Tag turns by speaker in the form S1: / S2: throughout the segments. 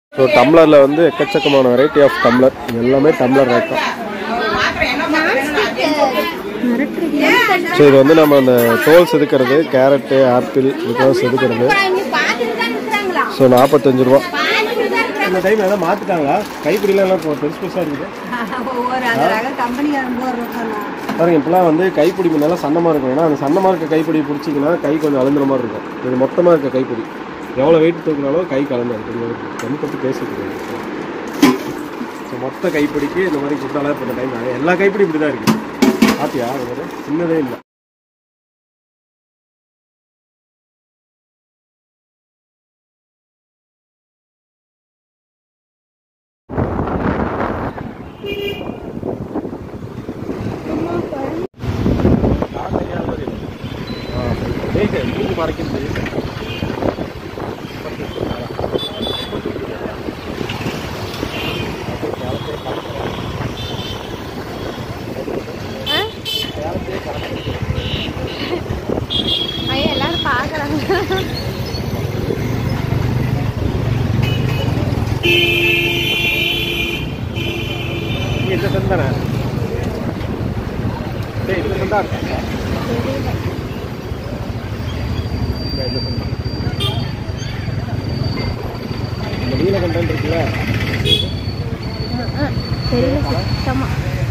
S1: So டம்ளரில் வந்து எக்கச்சக்கமான வெரைட்டி ஆஃப் டம்ளர் இது எல்லாமே டம்ளர் ரேக் தான் ஸோ இது வந்து நம்ம அந்த தோல் செதுக்கிறது கேரட்டு ஆப்பிள் இதுக்கெல்லாம் செதுக்கிறது ஸோ நாற்பத்தஞ்சு ரூபா இந்த டைம் எதாவது மாற்றிட்டாங்களா கைப்பிடிலாம் எல்லாம் இப்போ பெருசு பெருசாக இருக்குது
S2: ஒவ்வொரு அந்த ரக கம்பெனிக்காரன் போடுறோம்
S1: பாருங்க இப்பெல்லாம் வந்து கைப்பிடி முன்னெல்லாம் சன்னமாக இருக்கும் ஏன்னா அந்த சன்னமாக இருக்க கைப்பிடி பிடிச்சிங்கன்னா கை கொஞ்சம் அழுந்துற மாதிரி இருக்கும் இது மொத்தமாக இருக்க கைப்பிடி எவ்வளோ வெயிட் தூக்கினாலும் கை கலந்து கண் பற்றி பேசிட்டு ஸோ மொத்த கைப்பிடிக்கு இந்த மாதிரி குட்டாலாம் இப்போ இந்த டைம் எல்லா கைப்பிடி இப்படி தான் இருக்குது பாத்தியா அது மாதிரி சின்னதே இல்லை மறைக்கிறது
S2: ஐயா எல்லாரும் பார்க்குறாங்க
S1: நீ இந்த சென் தானே டேய் இந்த சென் தான் இருக்கா இந்த இந்த சென் தான். இந்த நீலகண்டன் இருக்குல்ல
S2: தெரியல சுத்தமா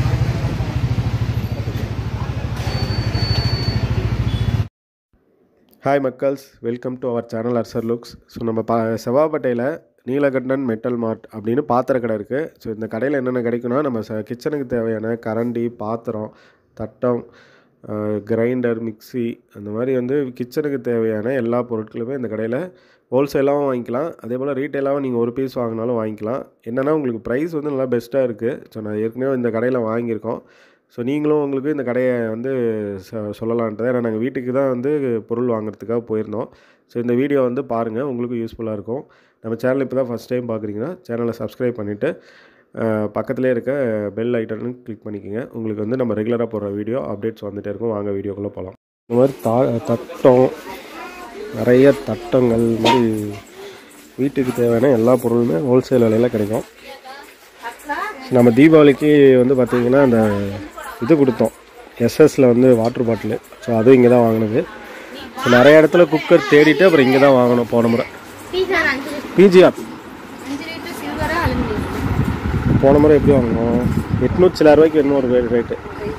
S1: ஹாய் மக்கள்ஸ் வெல்கம் டு அவர் சேனல் அர்சர் லுக்ஸ் ஸோ நம்ம பா செவ்வாப்பேட்டையில் நீலகண்டன் மெட்டல் மார்ட் அப்படின்னு பாத்திர கடை இருக்குது ஸோ இந்த கடையில் என்னென்ன கிடைக்குன்னா நம்ம ச கிச்சனுக்கு தேவையான கரண்டி பாத்திரம் தட்டம் கிரைண்டர் மிக்ஸி அந்த மாதிரி வந்து கிச்சனுக்கு தேவையான எல்லா பொருட்களுமே இந்த கடையில் ஹோல்சேலாகவும் வாங்கிக்கலாம் அதே போல் ரீட்டெயிலாகவும் நீங்கள் ஒரு பீஸ் வாங்கினாலும் வாங்கிக்கலாம் என்னென்னா உங்களுக்கு ப்ரைஸ் வந்து நல்லா பெஸ்ட்டாக இருக்குது ஸோ நான் ஏற்கனவே இந்த கடையில் வாங்கியிருக்கோம் ஸோ நீங்களும் உங்களுக்கு இந்த கடையை வந்து சொ- சொல்லலான்ட்டு ஏன்னா நாங்கள் வீட்டுக்கு தான் வந்து பொருள் வாங்குறதுக்காக போயிருந்தோம் ஸோ இந்த வீடியோ வந்து பாருங்கள் உங்களுக்கும் யூஸ்ஃபுல்லாக இருக்கும் நம்ம சேனல் இப்போ தான் ஃபஸ்ட் டைம் பார்க்குறீங்கன்னா சேனலை சப்ஸ்கிரைப் பண்ணிவிட்டு பக்கத்துலேயே இருக்க பெல் ஐட்டனும் கிளிக் பண்ணிக்கோங்க உங்களுக்கு வந்து நம்ம ரெகுலராக போடுற வீடியோ அப்டேட்ஸ் வந்துகிட்டே இருக்கும் வாங்க வீடியோக்குள்ளே போகலாம் இந்த மாதிரி தா தட்டம் நிறைய தட்டங்கள் இந்த மாதிரி வீட்டுக்கு தேவையான எல்லா பொருளுமே ஹோல்சேல் விலையில் கிடைக்கும் நம்ம தீபாவளிக்கு வந்து பார்த்திங்கன்னா அந்த இது கொடுத்தோம் எஸ்எஸ்ல வந்து வாட்டர் பாட்டிலு ஸோ அதுவும் இங்கே தான் வாங்கினது ஸோ நிறைய இடத்துல குக்கர் தேடிட்டு அப்புறம் இங்கே தான் வாங்கணும் போன முறை
S2: பீஸா அஞ்சு லிட்டர்
S1: பிஜிஆர்
S2: அஞ்சு லிட்டர் சில்வரா அலுமினியம்
S1: போன முறை எப்படி வாங்கினோம் எட்நூற்றி சில ரூபாய்க்கு இன்னொரு ரேட்டு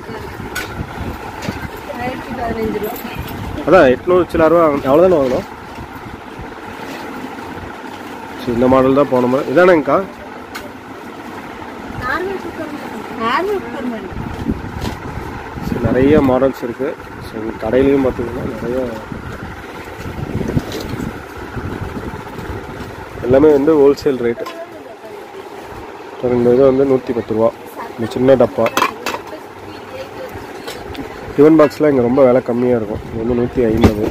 S2: ஆயிரத்தி பதினஞ்சு ரூபா
S1: அதான் எட்நூறு சில ரூபா அவ்வளோதானே வாங்கினோம் ஸோ இந்த மாடல் தான் போன முறை இதானேங்கக்கா
S2: நார்மல் குக்கர் நார்மல் குக்கர் மாதிரி
S1: ஸோ நிறைய மாடல்ஸ் இருக்குது ஸோ இங்க கடையிலையும் பார்த்தீங்கன்னா நிறைய எல்லாமே வந்து ஹோல்சேல் ரேட்டு இந்த இது வந்து நூற்றி பத்து ரூபா இந்த சின்ன டப்பா டிஃபன் பாக்ஸ்லாம் இங்கே ரொம்ப விலை கம்மியாக இருக்கும் இது வந்து நூற்றி ஐம்பது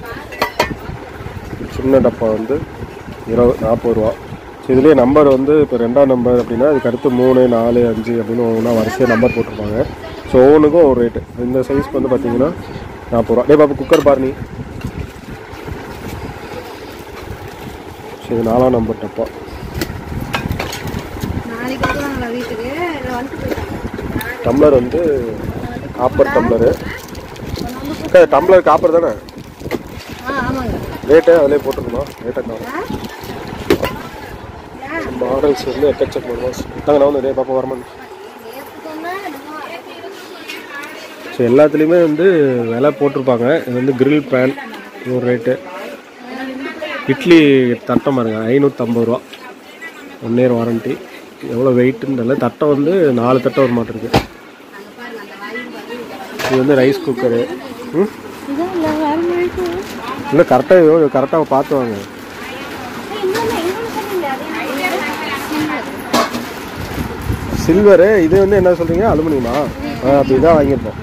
S1: சின்ன டப்பா வந்து இருபது நாற்பது ரூபா ஸோ இதுலேயே நம்பர் வந்து இப்போ ரெண்டாம் நம்பர் அப்படின்னா அதுக்கு அடுத்து மூணு நாலு அஞ்சு அப்படின்னு ஒவ்வொன்றா வரிசையாக நம்பர் போட்டிருப்பாங்க ஸோ ஒவ்வொன்றுக்கும் ஒரு ரேட்டு இந்த சைஸ்க்கு வந்து பார்த்தீங்கன்னா நாற்பது ரூபா டே பாப்பா குக்கர் பாருனி ஸோ இது நாலாம் நம்பர் டப்பா
S2: நாளைக்கு வருவாங்களா வீட்டுக்கு இல்லை வந்துட்டு போயிட்டாங்க
S1: டம்ளர் வந்து காப்பர் டம்ளரு அக்கா, டம்ளர் காப்பர் தானே
S2: ஆ ஆமாங்க
S1: ரேட்டு அதிலே போட்டிருக்கணும் ரேட்டை காணும் மாடல்ஸ் வந்து எக்கச்சக்கமான தாங்க நான் வந்து டே பாப்பா வரமாட்டேன் ஸோ எல்லாத்துலேயுமே வந்து விலை போட்டிருப்பாங்க இது வந்து grill பேன் ஒரு ரேட்டு இட்லி தட்டம் பாருங்க ஐநூற்றம்பது ரூபா ஒன் இயர் வாரண்ட்டி எவ்வளோ வெயிட்டுன்னு தெரியல தட்டம் வந்து நாலு தட்டம் ஒரு மாட்டம் இருக்குது இது வந்து ரைஸ் குக்கரு ம்
S2: இதான் இல்லை வேறு மாதிரி
S1: இல்லை கரெக்டாக கரெக்டாக பார்த்து வாங்க சில்வரு இது வந்து என்ன சொல்கிறீங்க அலுமினியமா ஆ அப்போ இதான் வாங்கியிருப்போம்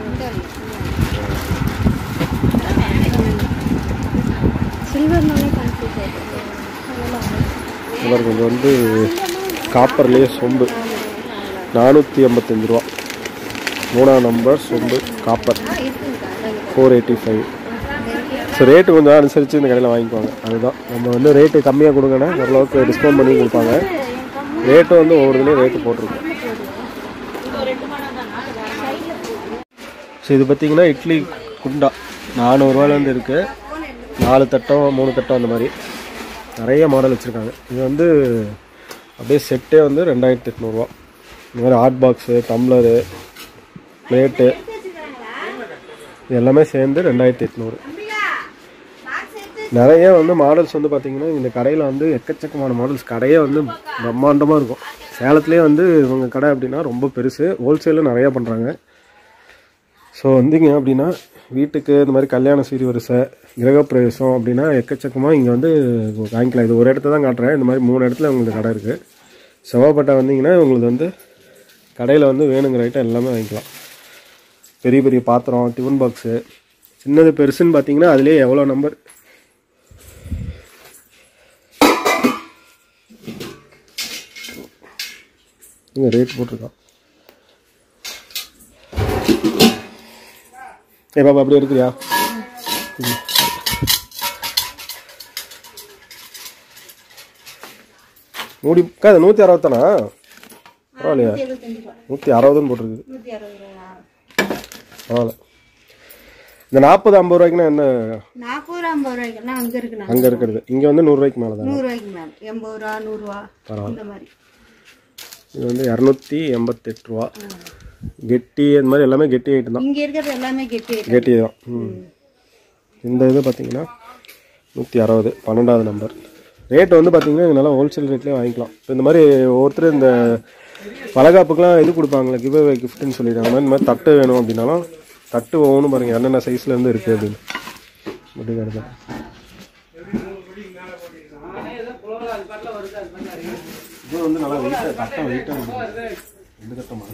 S2: சில்வர்னாலே கன்ஃபியூஸ் ஆகிடுது
S1: இவருக்கு இது வந்து காப்பர்லேயே சொம்பு நானூற்றி ஐம்பத்தஞ்சு ரூபா மூணாம் நம்பர் சொம்பு copper four eighty five so rate கொஞ்சம் அனுசரித்து இந்த கடையில் வாங்கிக்குவாங்க அதுதான் நம்ம வந்து ரேட்டு கம்மியாக கொடுங்கன்னா ஓரளவுக்கு டிஸ்கவுண்ட் பண்ணி கொடுப்பாங்க ரேட்டும் வந்து ஒவ்வொரு இதுலேயும் ரேட்டு போட்டிருக்கோம் ஸோ இது பார்த்தீங்கன்னா இட்லி குண்டா நானூறுரூவாலேருந்து இருக்குது நாலு தட்டம் மூணு தட்டம் அந்த மாதிரி நிறைய மாடல் வச்சுருக்காங்க இது வந்து அப்படியே செட்டே வந்து ரெண்டாயிரத்தி எட்நூறுவா இந்த மாதிரி ஹாட் பாக்ஸு டம்ளரு பிளேட்டு இது எல்லாமே சேர்ந்து ரெண்டாயிரத்தி எட்நூறு நிறைய வந்து மாடல்ஸ் வந்து பார்த்தீங்கன்னா இந்த கடையில் வந்து எக்கச்சக்கமான மாடல்ஸ் கடையே வந்து பிரம்மாண்டமாக இருக்கும் சேலத்துலேயே வந்து இவங்க கடை அப்படின்னா ரொம்ப பெருசு ஹோல்சேலில் நிறையா பண்ணுறாங்க ஸோ வந்தீங்க அப்படின்னா வீட்டுக்கு இந்த மாதிரி கல்யாண சீர்வரிசை கிரகப்பிரவேசம் அப்படின்னா எக்கச்சக்கமாக இங்கே வந்து வாங்கிக்கலாம் இது ஒரு இடத்த தான் காட்டுறேன் இந்த மாதிரி மூணு இடத்துல உங்களுக்கு கடை இருக்குது செவ்வாப்பட்டை வந்தீங்கன்னா உங்களுக்கு வந்து கடையில் வந்து வேணுங்கிற ஐட்டம் எல்லாமே வாங்கிக்கலாம் பெரிய பெரிய பாத்திரம் டிஃபன் பாக்ஸு சின்னது பெருசுன்னு பார்த்தீங்கன்னா அதுலேயே எவ்வளோ நம்பர் இங்கே ரேட் போட்டிருக்கான் ஏ பாப்பா அப்படி எடுக்கிறியா ம். மூடி அக்கா இது நூற்றி அறுபத்தானா பரவாயில்லையா
S2: எழுபத்தஞ்சு ரூபா
S1: நூற்றி அறுபதுன்னு போட்டிருக்கு
S2: நூற்றி அறுபது ரூபா
S1: பரவாயில்ல இந்த நாற்பது ஐம்பது ரூபாய்க்குன்னா என்ன
S2: நாற்பது ஐம்பது ரூபாய்க்கெல்லாம் அங்கே இருக்குண்ணா
S1: அங்கே இருக்கிறது இங்கே வந்து நூறுரூவாய்க்கு மேலே தான்
S2: நூறுரூவாய்க்கு மேலே எண்பது ரூபா நூறுரூவா
S1: பரவாயில்ல
S2: இந்த மாதிரி
S1: இது வந்து இரநூத்தி எண்பத்தெட்டு ரூபா கெட்டி இந்த மாதிரி எல்லாமே கெட்டி ஐட்டம் தான்
S2: இங்கே இருக்கிறது எல்லாமே கெட்டி
S1: கெட்டி தான் ம் இந்த இது பார்த்தீங்கன்னா நூற்றி அறுபது பன்னெண்டாவது நம்பர் ரேட் வந்து பார்த்தீங்கன்னா இங்க நல்லா ஹோல்சேல் ரேட்லேயே வாங்கிக்கலாம் இப்போ இந்த மாதிரி ஒருத்தர் இந்த வளகாப்புக்கெலாம் இது கொடுப்பாங்களே கிவ் அவே கிஃப்ட்னு சொல்லிடுறாங்க அந்த மாதிரி இந்த மாதிரி தட்டு வேணும் அப்படின்னாலும் தட்டு ஒவ்வொன்றும் பாருங்கள் என்னென்ன சைஸ்ல இருந்து இருக்குது அப்படின்னு அப்படி கிடையாது இது வந்து நல்லா வெயிட்டாக தட்டம் வெயிட்டாக எந்த தட்டமா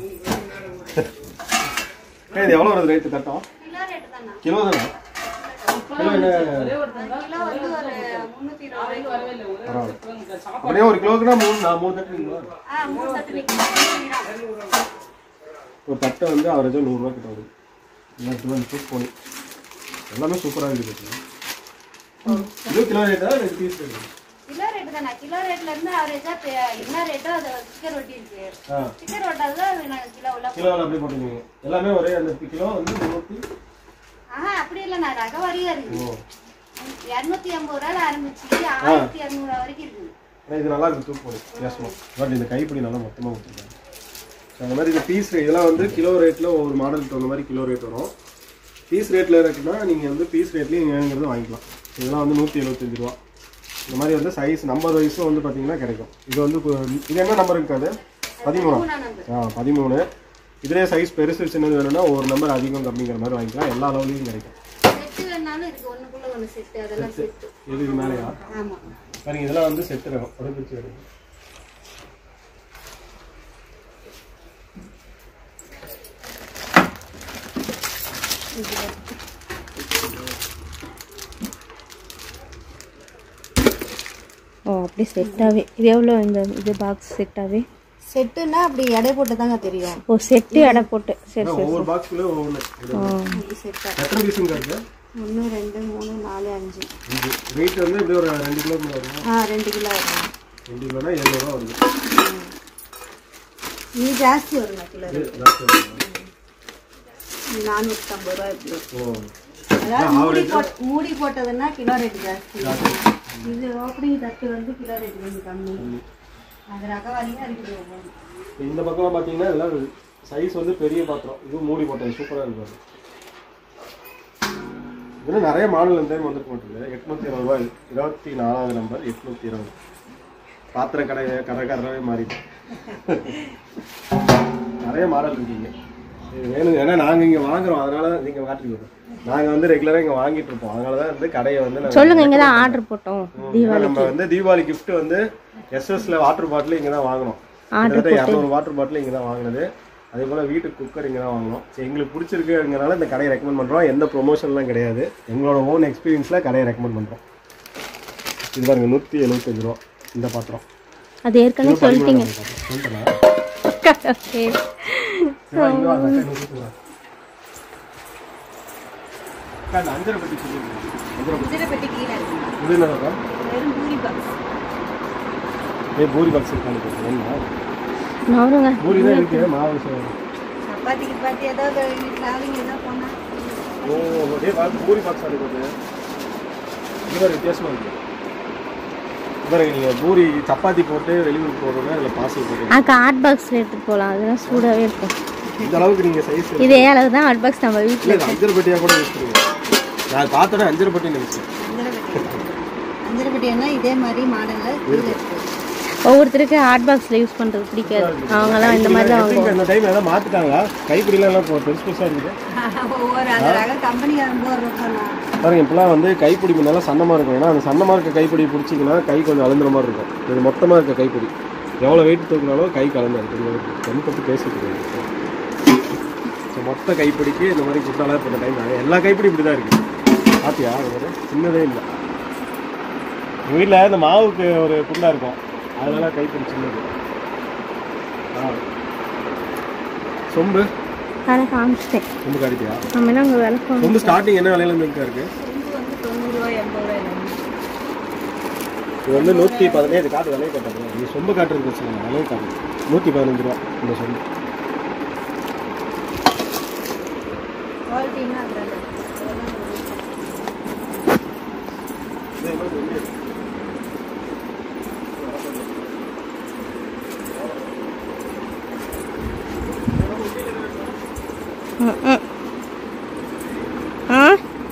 S1: ஏய், இது எவ்வளோ வருது ரேட்டு தட்டம்
S2: கிலோ ரேட்டு தானே
S1: கிலோ தானே கிலோ என்ன
S2: கிலோ வந்து ஒரு முந்நூற்றி இருபது ரூபாய்க்கு
S1: பரவாயில்ல அப்படியே ஒரு கிலோக்குனா மூணு நான் மூணு தட்டு இருக்குங்களா?
S2: ஆ மூணு தட்டு வைக்கலாம்
S1: ஒரு தட்டை வந்து அவரேஜாக நூறுரூவா கிட்ட வருது எல்லாத்துக்கும் வந்து சூப் போய் எல்லாமே சூப்பராக இருக்குது இது கிலோ ரேட்டா ரெண்டு பீஸ் ரேட்டு
S2: கிலோ ரேட்டு தானே கிலோ ரேட்ல இருந்து அவரேஜா என்ன ரேட்டோ அது ஸ்டிக்கர் ஒட்டி இருக்கு
S1: ஆ
S2: ஸ்டிக்கர் ஒட்டாதது நாங்கள் கிலோ உள்ள
S1: கிலோவில் அப்படியே போட்டுருவீங்க எல்லாமே ஒரே அந்த கிலோ வந்து முந்நூற்றி
S2: ஆஹா அப்படி இல்லை நான் ரக வரியா இருக்கு
S1: ஓ
S2: இரநூத்தி ஐம்பது ரூபாய் ஆரம்பிச்சு ஆயிரத்தி இரநூறுவா வரைக்கும் இருக்குது
S1: ஆனால் இது நல்லா இருக்கு தூக்கு போடு பேசணும் பட் இந்த கைப்பிடி நல்லா மொத்தமாக கொடுத்துருக்காங்க ஸோ அந்த மாதிரி இந்த பீஸ் இதெல்லாம் வந்து கிலோ ரேட்டில் ஒவ்வொரு மாடலுக்கு தகுந்த மாதிரி கிலோ ரேட் வரும் பீஸ் ரேட்டில் இருக்குன்னா நீங்கள் வந்து பீஸ் ரேட்லேயும் வேணுங்கிறத வாங்கிக்கலாம் இதெல்லாம் வந்து நூற்றி எழுபத்தஞ்சு ரூபா இந்த மாதிரி வந்து சைஸ் நம்பர் வயசும் வந்து பார்த்தீங்கன்னா கிடைக்கும் இது வந்து இப்போ- இது என்ன நம்பர் இருக்காது பதிமூணா
S2: மூணாம் நம்பர்
S1: ஆ பதிமூணு இதுலேயே சைஸ் பெருசு சின்னது வேணும்னா ஒரு நம்பர் அதிகம் கம்மிங்கிற மாதிரி வாங்கிக்கலாம் எல்லா அளவுலையும் கிடைக்கும்
S2: செட்டு வேணாலும் இருக்கு ஒண்ணுக்குள்ள ஒண்ணு செட்டு அதெல்லாம் செட்டு
S1: இதுக்கு மேலேயா
S2: ஆமா
S1: பாருங்க இதெல்லாம் வந்து செட்டு வேணும் ஒரு பிரிச்சு வேணும்
S3: ஓ அப்படி செட்டாகவே இது எவ்வளோ இந்த இது பாக்ஸ் செட்டாகவே
S2: செட்டுன்னா அப்படி எடை போட்டு தாங்க தெரியும்
S3: ஓ செட்டு எடை போட்டு சரி சரி
S1: ஒவ்வொரு பாக்ஸ்க்குள்ளே ஒவ்வொன்று
S2: இது செட்டா
S1: எத்தனை பீஸுங்க இருக்கு
S2: ஒன்று ரெண்டு மூணு நாலு அஞ்சு
S1: இது வெயிட் வந்து இப்படி ஒரு ரெண்டு கிலோ மேலே வரும்
S2: ஆ ரெண்டு கிலோ வரும்
S1: ரெண்டு கிலோனா எழுநூறுவா வருது
S2: இது ஜாஸ்தி வருங்க கிலோ
S1: இது ஜாஸ்தி வருமா?
S2: நானூற்றி ஐம்பது ரூபா இப்படி வரும்.
S1: ஓ
S2: அதாவது மூடி போட் மூடி போட்டதுன்னா கிலோ ரேட் ஜாஸ்தி இது ஓப்பனிங் தட்டு வந்து கிலோ ரேட் கொஞ்சம் கம்மி அது ரகவாரியாக இருக்குது ஒவ்வொன்று
S1: இப்ப இந்த பக்கம் பார்த்தீங்கன்னா இதெல்லாம் சைஸ் வந்து பெரிய பாத்திரம் இதுவும் மூடி போட்டது சூப்பராக இருக்காது இதில் நிறைய மாடல் இந்த டைம் வந்துருக்க மாட்டேங்குது எட்நூத்தி இருபது ரூபாய் இருபத்தி நாலாவது நம்பர் எட்நூத்தி இருபது பாத்திர கடை கடைக்காரராகவே மாறிட்டு நிறைய மாடல் இருக்கீங்க இது வேணும் ஏன்னா நாங்கள் இங்கே வாங்குறோம் அதனால நீங்கள் காட்டுறீங்க நாங்கள் வந்து ரெகுலராக இங்கே வாங்கிட்டு இருப்போம் அதனால தான் வந்து கடையை வந்து நாங்க-
S3: சொல்லுங்க இங்கே தான் ஆர்டர் போட்டோம்
S1: ஏன்னா நம்ம வந்து தீபாவளி gift வந்து எஸ்எஸ்ல வாட்டர் பாட்டில் இங்கே தான் வாங்கினோம் கிட்டத்தட்ட இரநூறு வாட்டர் பாட்டில் இங்கே தான் வாங்கினது அதே போல் வீட்டுக்கு குக்கர் இங்கே தான் வாங்கினோம் சரி எங்களுக்கு பிடிச்சிருக்குங்கிறனால இந்த கடையை ரெக்கமெண்ட் பண்ணுறோம் எந்த ப்ரொமோஷன்லாம் கிடையாது எங்களோட ஓன் எக்ஸ்பீரியன்ஸில் கடையை ரெக்கமெண்ட் பண்ணுறோம் இது பாருங்க நூற்றி எழுபத்தஞ்சு ரூபா இந்த பாத்திரம்
S3: அது ஏற்கனவே சொல்லிட்டீங்க
S1: சொல்லிட்டேனா
S3: ஓகே
S1: சரி, இங்க வாங்க, அக்கா, இங்க கூப்பிட்டு வா. அக்கா, இந்த அஞ்சரை பட்டி சொல்லுங்க அஞ்சரை பட்டி
S2: இதில் பெட்டி கீழே இருக்கு
S1: இது என்னக்கா
S2: வெறும் பூரி பாக்ஸ்
S1: ஏ பூரி பாக்ஸ் இருக்கான்னு கேட்குறேன்
S3: நானுங்க
S1: பூரி தான் இருக்கு மாவு சே-
S2: சப்பாத்தி கிப்பாத்தி ஏதாவது ட்ராவலிங் ஏதாவது போனால்
S1: ஓ டே பார்த்து பூரி பாக்ஸ் அனுப்புது இது வேறு வித்தியாசமாக இருக்கு பாருங்க நீங்கள் பூரி சப்பாத்தி போட்டு வெளியூர் போடுறோன்னா அதில் பாசி போட்டு
S3: அக்கா ஹாட் பாக்ஸில் எடுத்துகிட்டு போகலாம் அதெல்லாம் சூடாகவே இருக்கும்
S1: இந்த அளவுக்கு நீங்கள் சைஸ்
S3: இதே அளவு தான் ஹாட் பாக்ஸ் நம்ம வீட்டில்
S1: இல்லை அஞ்சரை பட்டியாக கூட யூஸ் பண்ணுங்க நான் பார்த்தோன்னே அஞ்சரை பட்டி நினைச்சேன்
S2: அஞ்சரைப்பட்டியன்னா இதே மாதிரி மாடலில் கீழே இருக்குது
S3: ஒவ்வொருத்தருக்கு ஹாட் பாக்ஸில் யூஸ் பண்ணுறது பிடிக்காது அவங்கெல்லாம் இந்த மாதிரி தான் வாங்குவாங்க
S1: இந்த டைம் எதாவது மாற்றிட்டாங்களா கைப்பிடிலாம் எல்லாம் இப்போ பெருசு பெருசாக இருக்குது
S2: ஒவ்வொரு அந்த ரக கம்பெனிக்காரங்க ஒரு ரூபாண்ணா
S1: பாருங்க இப்போலாம் வந்து கைப்பிடி முன்னெல்லாம் சன்னமாக இருக்கும் ஏன்னா அந்த சன்னமாக இருக்க கைப்பிடி பிடிச்சிங்கன்னா கை கொஞ்சம் அழுந்துற மாதிரி இருக்கும் இது மொத்தமாக இருக்க கைப்பிடி எவ்வளோ வெயிட் தூக்கினாலும் கை கலந்து உங்களுக்கு கண் பற்றி பேசிட்டு ஸோ மொத்த கைப்பிடிக்கு இந்த மாதிரி குட்டாலாம் இப்போ இந்த டைம் எல்லா கைப்பிடி இப்படி தான் இருக்குது பாத்தியா அது மாதிரி சின்னதே இல்லை எங்கள் வீட்டில் இந்த மாவுக்கு ஒரு குண்டா இருக்கும் அதனால கைப்பிடி சின்னது ஆ சொம்பு
S3: அதை காமிச்சிட்டேன்
S1: சொம்பு காட்டிட்டியா
S3: நம்ம என்ன அங்கே விளக்கம்
S1: சொம்பு ஸ்டார்டிங் என்ன விலையில இருந்து இருக்கு
S2: வந்து தொண்ணூறுரூவா எண்பது ரூபாய் எல்லாமே
S1: இது வந்து நூற்றி பதினேழு காட்டு விலையை காட்டுறது நீ சொம்பு காட்டுறது பிரச்சனை இல்லை விலையை காட்டு நூற்றி பதினஞ்சு ரூபா இந்த சொம்பு
S2: குவாலிட்டின்னா அதில்
S3: ம், ம். ஆ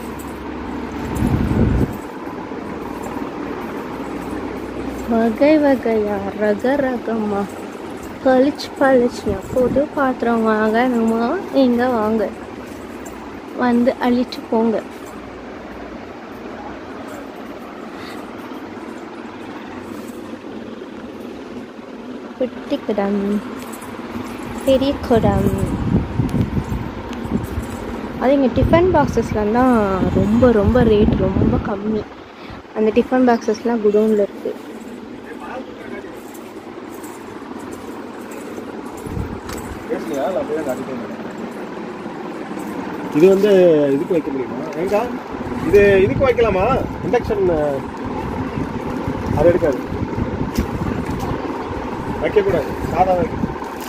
S3: வகை வகையா ரக ரகமா பளிச்சு பளிச்சுயா புது பாத்திரம் வாங்கணுமா இங்க வாங்க வந்து அழிச்சு போங்க குட்டி குடம் பெரிய குடம் அது இங்கே டிஃபன் பாக்ஸஸ்லாம் தான் ரொம்ப ரொம்ப ரேட் ரொம்ப கம்மி அந்த டிஃபன் பாக்ஸஸ்லாம் குடோனில் இருக்குது
S1: பேசுனியா இல்லை அப்படியே காட்டிட்டே இருந்தேன். இது வந்து இதுக்கு வைக்க முடியுமா ஏங்கா இது இதுக்கு வைக்கலாமா இண்டக்ஷன் அது எடுக்காது வைக்கக்கூடாது சாதா வைக்க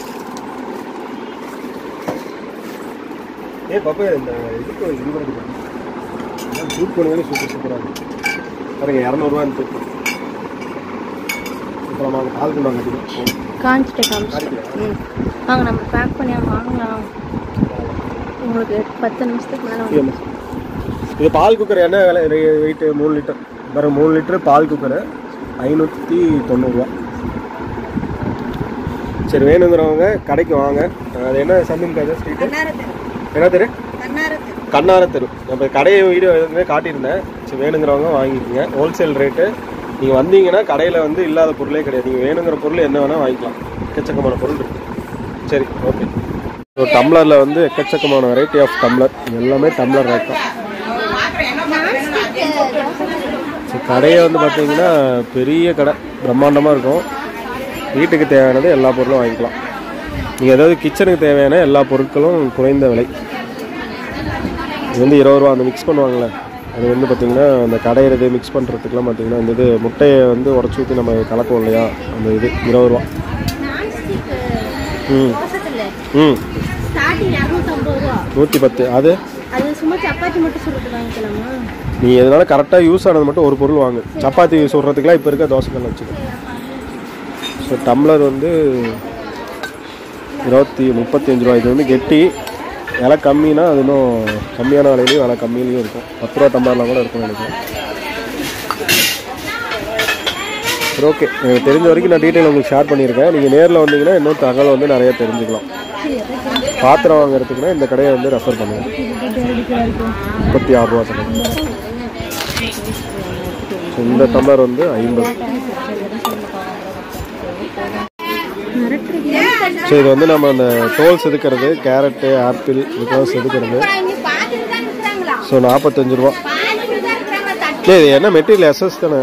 S1: ஏ பாப்பா இந்த இதுக்கு இது கூட இருக்கு. இதெல்லாம் சூட் பண்ணுவேன் சூப்பர் சூப்பராக இருக்கும் பாருங்க இரநூறுவான்னு தூக்கம் அப்புறம் நாங்கள் பால் கொண்டு வாங்க
S3: காஞ்சிட்ட காமிச்சிட்டேன் ம் வாங்க நம்ம பேக் பண்ணி வாங்கலாம் உங்களுக்கு பத்து நிமிஷத்துக்கு மேலே வந்து
S1: இது பால் குக்கர் என்ன விலை வெயிட்டு மூணு லிட்டர் பாருங்க மூணு லிட்டர் பால் குக்கரு ஐநூற்றி தொண்ணூறுரூவா சரி வேணுங்கிறவங்க கடைக்கு வாங்க அது என்ன சந்தின் கதை ஸ்ட்ரீட்டு
S2: கண்ணாரத்து
S1: என்ன தெரு
S2: கண்ணாரத்து
S1: கண்ணார தெரு நம்ம கடையை வீடியோ எதுவுமே காட்டியிருந்தேன் சரி வேணுங்கிறவங்க வாங்கிக்கோங்க ஹோல்சேல் ரேட்டு நீங்கள் வந்தீங்கன்னா கடையில் வந்து இல்லாத பொருளே கிடையாது நீங்கள் வேணுங்கிற பொருள் என்ன வேணால் வாங்கிக்கலாம் எக்கச்சக்கமான பொருள் இருக்குது சரி ஓகே ஸோ டம்ளரில் வந்து எக்கச்சக்கமான வெரைட்டி ஆஃப் டம்ளர் இது எல்லாமே டம்ளர் ரேட் தான் ஸோ கடையே வந்து பார்த்தீங்கன்னா பெரிய கடை பிரம்மாண்டமாக இருக்கும் வீட்டுக்கு தேவையானது எல்லா பொருளும் வாங்கிக்கலாம் நீங்கள் ஏதாவது கிச்சனுக்கு தேவையான எல்லா பொருட்களும் குறைந்த விலை இது வந்து இருபது ரூபா அந்த மிக்ஸ் பண்ணுவாங்கள்ல அது வந்து பார்த்திங்கன்னா அந்த கடையிறது மிக்ஸ் பண்ணுறதுக்குலாம் பார்த்தீங்கன்னா அந்த இது முட்டையை வந்து உடச்சி ஊற்றி நம்ம கலக்குவோம் இல்லையா அந்த இது இருபது ரூபா ம் ம்
S3: ஸ்டார்டிங் இரநூத்தம்பது ரூபா
S1: நூற்றி பத்து அது
S3: அது சும்மா சப்பாத்தி மட்டும் சொல்லிட்டு வாங்கிக்கலாமா
S1: நீ எதனால கரெக்டாக யூஸ் ஆனது மட்டும் ஒரு பொருள் வாங்கு சப்பாத்தி சுடுறதுக்குலாம் இப்போ இருக்க தோசைக்கல் வச்சுக்கோ ஸோ டம்ளர் வந்து இருபத்தி முப்பத்தஞ்சு ரூபா இது வந்து கெட்டி விலை கம்மினா அது இன்னும் கம்மியான விலையிலையும் விலை கம்மியிலையும் இருக்கும் பத்து ரூபா டம்ளர்லாம் கூட இருக்கும் நினைக்கிறேன் சரி ஓகே எனக்கு தெரிஞ்ச வரைக்கும் நான் டீட்டெயில் உங்களுக்கு ஷேர் பண்ணியிருக்கேன் நீங்கள் நேரில் வந்தீங்கன்னா இன்னும் தகவல் வந்து நிறைய தெரிஞ்சுக்கலாம் பாத்திரம் வாங்குறதுக்குன்னா இந்த கடையை வந்து ரெஃபர் பண்ணுங்கள் முப்பத்தி ஆறு ரூபா சொன்னாங்க ஸோ இந்த டம்ளர் வந்து ஐம்பது ஸோ இது வந்து நம்ம அந்த தோல் செதுக்கிறது கேரட்டு ஆப்பிள் இதுக்கெல்லாம் செதுக்கிறது ஸோ நாற்பத்தஞ்சு ரூபா இல்லை இது என்ன மெட்டீரியல் எஸ்எஸ் தானே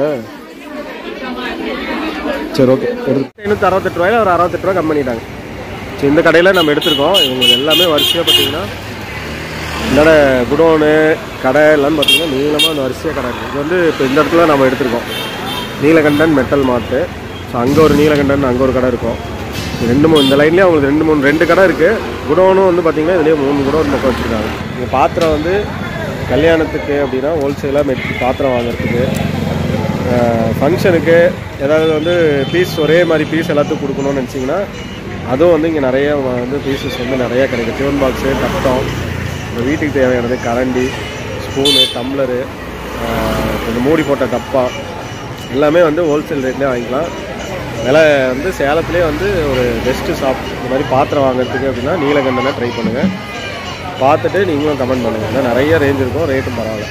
S1: சரி ஓகே எடுத்து ஐநூற்றி அறுபத்தெட்டு ரூபாயில ஒரு அறுபத்தெட்டு ரூபா கம்மி பண்ணிட்டாங்க சரி இந்த கடையில் நம்ம எடுத்திருக்கோம் இவங்களுக்கு எல்லாமே வரிசையாக பார்த்தீங்கன்னா என்னோட குடோனு கடை எல்லாம் பார்த்தீங்கன்னா நீளமாக அந்த வரிசையாக கடை இருக்குது இது வந்து இப்போ இந்த இடத்துல நம்ம எடுத்திருக்கோம் Neelakandan metal mart so so அங்கே ஒரு நீலகண்டன் அங்கே ஒரு கடை இருக்கும் இது ரெண்டு மூணு இந்த லைன்லேயே அவங்களுக்கு ரெண்டு மூணு ரெண்டு கடை இருக்குது குடோனும் வந்து பார்த்திங்கன்னா இதுலேயே மூணு குடோன் பக்கம் வச்சுருக்காங்க இங்கே பாத்திரம் வந்து கல்யாணத்துக்கு அப்படின்னா ஹோல்சேலாக மெட் பாத்திரம் வாங்குறதுக்கு ஃபங்க்ஷனுக்கு ஏதாவது வந்து பீஸ் ஒரே மாதிரி பீஸ் எல்லாத்துக்கும் கொடுக்கணும்னு நினச்சிங்கன்னா அதுவும் வந்து இங்கே நிறைய வந்து பீசஸ் வந்து நிறைய கிடைக்கும் டிஃபன் பாக்ஸு தட்டம் இந்த வீட்டுக்கு தேவையானது கரண்டி ஸ்பூனு டம்ளரு கொஞ்சம் மூடி போட்ட டப்பா எல்லாமே வந்து ஹோல்சேல் ரேட்லேயே வாங்கிக்கலாம் விலை வந்து சேலத்துலேயே வந்து ஒரு பெஸ்ட்டு ஷாப் இந்த மாதிரி பாத்திரம் வாங்குறதுக்கு அப்படின்னா நீலகண்டனை ட்ரை பண்ணுங்கள் பார்த்துட்டு நீங்களும் கமெண்ட் பண்ணுங்கள் ஏன்னா நிறைய ரேஞ்ச் இருக்கும் ரேட்டும் பரவாயில்ல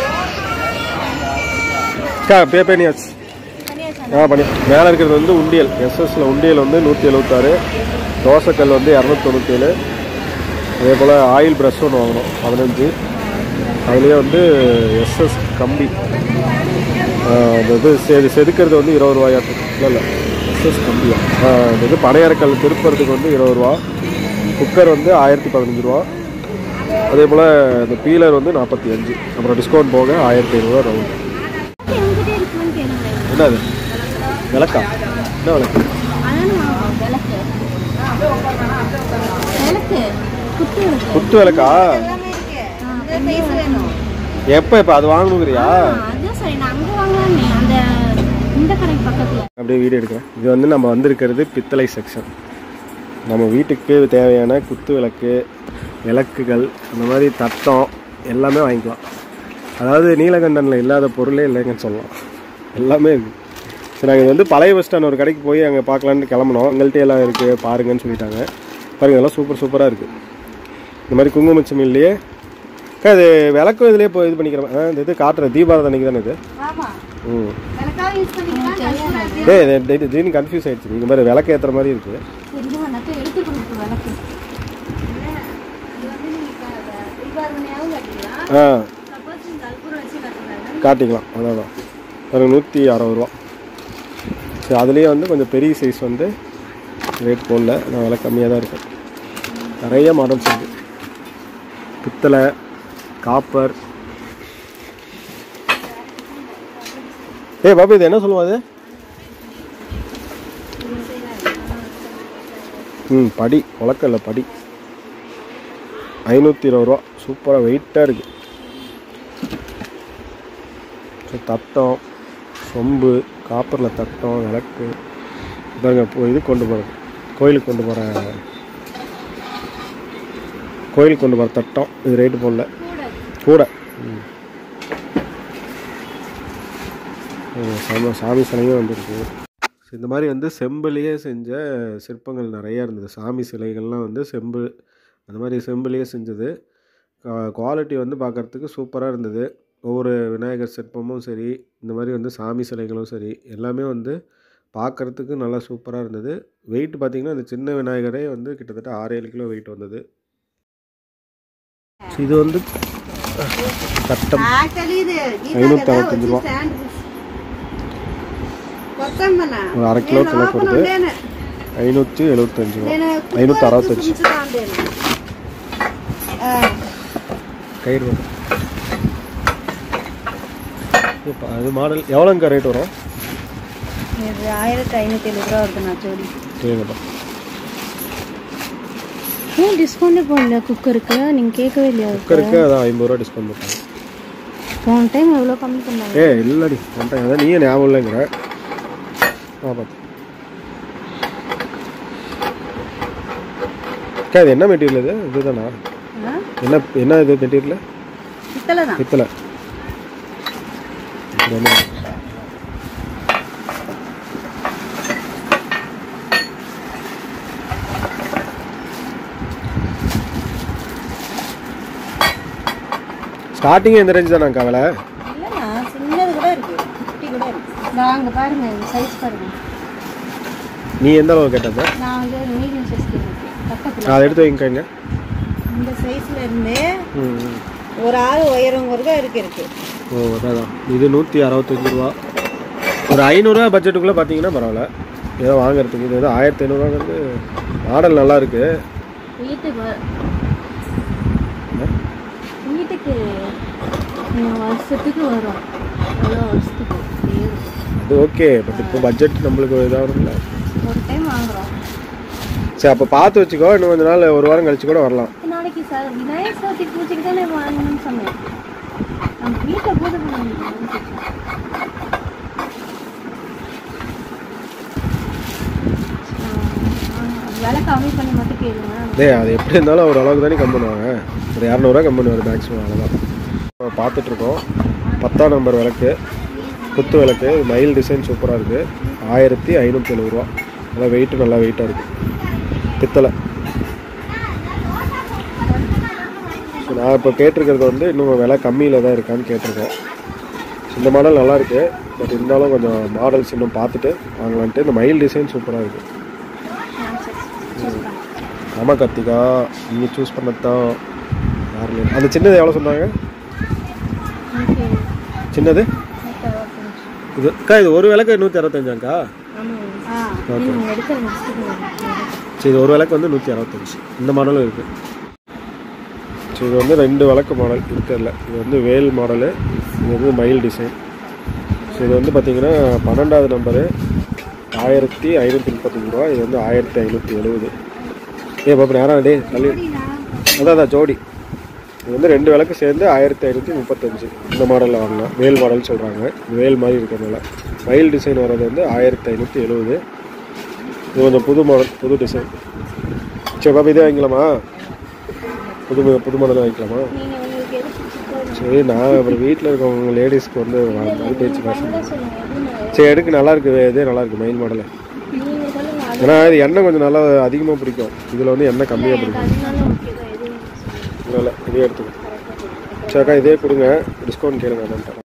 S1: அக்கா பே பண்ணியாச்சு ஆ பண்ணி மேலே இருக்கிறது வந்து உண்டியல் எஸ்எஸ்ல உண்டியல் வந்து நூற்றி எழுபத்தாறு தோசைக்கல் வந்து இரநூத்தொண்ணூத்தேழு அதே போல் ஆயில் ப்ரஷ் ஒன்று வாங்கணும் பதினஞ்சு அதுலேயே வந்து எஸ்எஸ் கம்பி ஆ, அந்த இது செது செதுக்கிறது வந்து இருபது ரூபாயாட்டும் இல்லை இல்லை எஸ்எஸ் கம்பியா ஆ, இந்த இது பனையரக்கல் திருப்புறதுக்கு வந்து இருபது ரூபா குக்கர் வந்து ஆயிரத்தி பதினஞ்சு ரூபா அதே போல் இந்த பீலர் வந்து நாற்பத்தி அஞ்சு அப்புறம் டிஸ்கவுண்ட் போக ஆயிரத்தி ஐநூறுரூவா ரவுண்ட்
S3: எங்கிட்ட இருக்குன்னு கேளுங்க
S1: என்னது விளக்கா என்ன விளக்கு
S3: அதான் விளக்கு விளக்கு குத்து விளக்கு
S1: குத்து விளக்கா
S2: எல்லாமே இருக்கு இந்த சைஸ் வேணும்
S1: எப்போ இப்போ அது வாங்கணுங்கிறியா
S3: அதான் சரி நான் அங்கே வாங்கலாமே அந்த இந்த கடைக்கு பக்கத்தில்
S1: அப்படியே வீடியோ எடுக்கிறேன் இது வந்து நம்ம வந்திருக்கிறது பித்தளை செக்ஷன் நம்ம வீட்டுக்கு தேவையான குத்து விளக்கு விளக்குகள் அந்த மாதிரி தட்டம் எல்லாமே வாங்கிக்கலாம் அதாவது நீலகண்டனில் இல்லாத பொருளே இல்லைங்கன்னு சொல்லலாம் எல்லாமே இருக்குது சரி நாங்கள் இது வந்து பழைய பஸ் ஸ்டாண்ட் ஒரு கடைக்கு போய் அங்கே பார்க்கலான்னு கிளம்புனோம் எங்கள்கிட்ட எல்லாம் இருக்குது பாருங்கன்னு சொல்லிட்டாங்க பாருங்க இதெல்லாம் சூப்பர் சூப்பராக இருக்குது இந்த மாதிரி குங்குமச்சிமில்லையே அக்கா இது விளக்கும் இதுலேயே போய் இது பண்ணிக்கிறேன் ஆ, இந்த இது காட்டுற தீபாவளி அன்னைக்கு தானே இது
S2: ஆமா
S1: ம்
S2: எனக்காக யூஸ் பண்ணிக்கலாம் கஷ்டமா இருக்கு.
S1: டேய் இது- இது திடீர்னு கன்ஃபியூஸ் ஆயிடுச்சு இந்த மாதிரி விளக்கு ஏற்றுற மாதிரி இருக்குது
S3: தெரிஞ்சு வந்தாக்க எடுத்து கொடுக்கு விளக்கு
S2: இது வந்து நீங்க க- தீபாவளியாவும் கட்டிக்கலாம்
S1: ஆ
S2: சப்போஸ் நீங்க கற்பூரம் வச்சு கட்டலாம்
S1: காட்டிக்கலாம் அவ்வளோதான் ஒரு நூற்றி அறுபது ரூபா சரி அதுலேயே வந்து கொஞ்சம் பெரிய சைஸ் வந்து ரேட் போடல நான் விலை கம்மியாக தான் இருக்கும் நிறைய மாடல்ஸ் இருக்குது பித்தளை காப்பர் ஏய் பாபு இது என்ன சொல்லுவா அது ம் படி உலக்கல்ல படி ஐநூற்றி இருபது ரூபா சூப்பராக வெயிட்டாக இருக்குது ஸோ தட்டம் சொம்பு காப்பரில் தட்டம் விளக்கு இதாங்க இப்போ இது கொண்டு போகிறது கோயிலுக்கு கொண்டு போகிற கோயிலுக்கு கொண்டு போகிற தட்டம் இது ரேட்டு போடல கூட ம். ஓ, சாமி சாமி சிலையும் வந்துருக்கு ஸோ இந்த மாதிரி வந்து செம்புலேயே செஞ்ச சிற்பங்கள் நிறையா இருந்தது சாமி சிலைகள்லாம் வந்து செம்பு அந்த மாதிரி செம்புலேயே செஞ்சது குவாலிட்டி வந்து பார்க்குறதுக்கு சூப்பராக இருந்தது ஒவ்வொரு விநாயகர் சிற்பமும் சரி இந்த மாதிரி வந்து சாமி சிலைகளும் சரி எல்லாமே வந்து பார்க்குறதுக்கு நல்லா சூப்பராக இருந்தது வெயிட் பார்த்திங்கன்னா இந்த சின்ன விநாயகரே வந்து கிட்டத்தட்ட ஆறு ஏழு கிலோ வெயிட் வந்தது இது வந்து தட்டம்
S2: ஆக்சுவலி இது
S1: ஐநூத்தி அறுபத்தஞ்சு ரூபா.
S2: கொத்தம்மனா
S1: ஒரு அரை கிலோ கிலோ வருது ஐநூற்றி எழுபத்தஞ்சு ரூபா ஐநூற்றி அறுபத்தஞ்சு கயிறு வரும் இப்போ அது மாடல் எவ்வளோங்க ரேட் வரும்
S2: இது ஆயிரத்தி ஐநூத்தி எழுபது ரூபா வருதுண்ணா ஜோடி
S1: சரிங்கப்பா
S3: ஏன் டிஸ்கவுண்டே போடல குக்கருக்கு நீங்கள் கேட்கவே இல்லையா
S1: குக்கருக்கு அதான் ஐம்பது ரூபா டிஸ்கவுண்ட் பண்ணுறாங்க
S3: போன டைம் எவ்வளோ கம்மி பண்ணாங்க
S1: ஏ இல்லடி பண்ணிட்டேன் அதான் நீயே ஞாபகம் இல்லைங்கிற ஆ பார்த்து அக்கா இது என்ன மெட்டீரியல் இது இதுதானா
S2: ஆ?
S1: என்ன என்ன இது மெட்டீரியல்
S2: பித்தளை தான்
S1: பித்தளை இது என்ன? ஸ்டார்டிங் எந்த ரேஞ்ச் தானே விலை
S2: இல்லைண்ணா சின்னது கூட இருக்கு குட்டி கூட இருக்கு நான் அங்கே பாருங்க சைஸ் பாருங்க
S1: நீ எந்த அளவு கேட்டது
S2: நான் வந்து மீடியம் சைஸ் பக்கத்தில்
S1: அதை எடுத்து வைங்க
S2: இந்த சைஸ்ல இருந்து
S1: ம் ம்.
S2: ஒரு ஆள் உயரம் வரைக்கும் இருக்கு இருக்கு
S1: ஓ அதான் இது நூற்றி அறுபத்தஞ்சு ரூபா ஒரு ஐநூறுரூவா பட்ஜெட்டுக்குள்ளே பார்த்தீங்கன்னா பரவாயில்ல ஏதோ வாங்குறதுக்கு இது ஏதோ ஆயிரத்தி ஐநூறுவாங்கிறது மாடல் நல்லா இருக்கு
S3: வீட்டுக்கு வீட்டுக்கு இன்னும் வருஷத்துக்கு வரும் எவ்வளோ வருஷத்துக்கு ஏறும்.
S1: அது ஓகே பட் இப்போ பட்ஜெட் நம்மளுக்கு இதாகணும்ல
S3: ஒரு டைம் வாங்குறோம்
S1: சரி அப்போ பார்த்து வச்சுக்கோ இன்னும் கொஞ்ச நாள் ஒரு வாரம் கழிச்சு கூட வரலாம்
S3: நாளைக்கு சார் விநாயகர் சதுர்த்தி பூஜைக்கு தானே வாங்கணும்னு சொன்னேன் நம்ம வீட்டில் பூஜை பண்ண முடியும் விலை கம்மி பண்ணி மட்டும் கேளுங்க
S1: டேய் அது எப்படி இருந்தாலும் ஒரு அளவுக்கு தானே கம்மி பண்ணுவாங்க ஒரு இரநூறுவா கம்மி பண்ணுவார் மேக்ஸிமம் அவ்வளோதான் பார்த்துட்ருக்கோம் பத்தாம் நம்பர் விளக்கு குத்து விளக்கு மயில் டிசைன் சூப்பராக இருக்குது ஆயிரத்தி ஐநூற்றி எழுபது ரூபா நல்லா வெயிட்டு நல்லா வெயிட்டாக இருக்குது பித்தளை ஸோ நான் இப்போ கேட்டிருக்கிறது வந்து இன்னும் விலை கம்மியில் தான் இருக்கான்னு கேட்டிருக்கோம் இந்த மாடல் நல்லா இருக்கு பட் இருந்தாலும் கொஞ்சம் மாடல்ஸ் இன்னும் பார்த்துட்டு வாங்கலான்ட்டு இந்த மயில் டிசைன் சூப்பராக இருக்குது ஆமாம் கார்த்திகா நீங்கள் சூஸ் பண்ணது தான் யாரும் அந்த சின்னது எவ்வளோ சொன்னாங்க சின்னது இது அக்கா இது ஒரு விளக்கு நூற்றி அறுபத்தஞ்சாங்க்கா
S2: ஆ
S1: ஓகே
S3: நீங்கள் எடுக்கிற நெக்ஸ்ட்டு
S1: சரி இது ஒரு விளக்கு வந்து நூற்றி அறுபத்தஞ்சு இந்த மாடலும் இருக்குது சரி இது வந்து ரெண்டு விளக்கு மாடல் இருக்கிறதுல இது வந்து வேல் மாடலு இது வந்து மயில் டிசைன் ஸோ இது வந்து பார்த்தீங்கன்னா பன்னெண்டாவது நம்பரு ஆயிரத்தி ஐநூற்றி முப்பத்தஞ்சு ரூபா இது வந்து ஆயிரத்தி ஐநூற்றி எழுபது ஏ பாப்பா நேரம் டே தள்ளி அதான் அதான் ஜோடி இது வந்து ரெண்டு விளக்கு சேர்ந்து ஆயிரத்தி ஐநூற்றி முப்பத்தஞ்சு இந்த மாடலில் வாங்கலாம் வேல் மாடல் சொல்கிறாங்க வேல் மாதிரி இருக்கிறதுனால மயில் டிசைன் வர்றது வந்து ஆயிரத்தி ஐநூற்றி எழுபது இது கொஞ்சம் புது மாடல் புது டிசைன் சரி பாப்பா இதே வாங்கிக்கலாமா புது புது மாடல் வாங்கிக்கலாமா
S3: நீங்கள் உங்களுக்கு எது பிடிச்சிருக்கோ
S1: சரி நான் அப்புறம் வீட்டில் இருக்கவங்க லேடிஸ்க்கு வந்து அது பேச்சு பேசணும்
S3: சொல்லுங்கள் எது நான்
S1: சரி எடுக்கு நல்லா இருக்கு இதே நல்லா இருக்கு மயில் மாடலு
S3: நீங்கள் சொல்லுங்கள் அது
S1: ஏன்னா இது எண்ணெய் கொஞ்சம் நல்லா அதிகமாக பிடிக்கும் இதில் வந்து எண்ணெய் கம்மியாக பிடிக்கும்
S3: அதனால ஓகே தான் எது
S1: அதனால் இதே எடுத்துக்கோ சரிக்கா இதே கொடுங்க டிஸ்கவுண்ட் கேளுங்க என்னன்ட்டு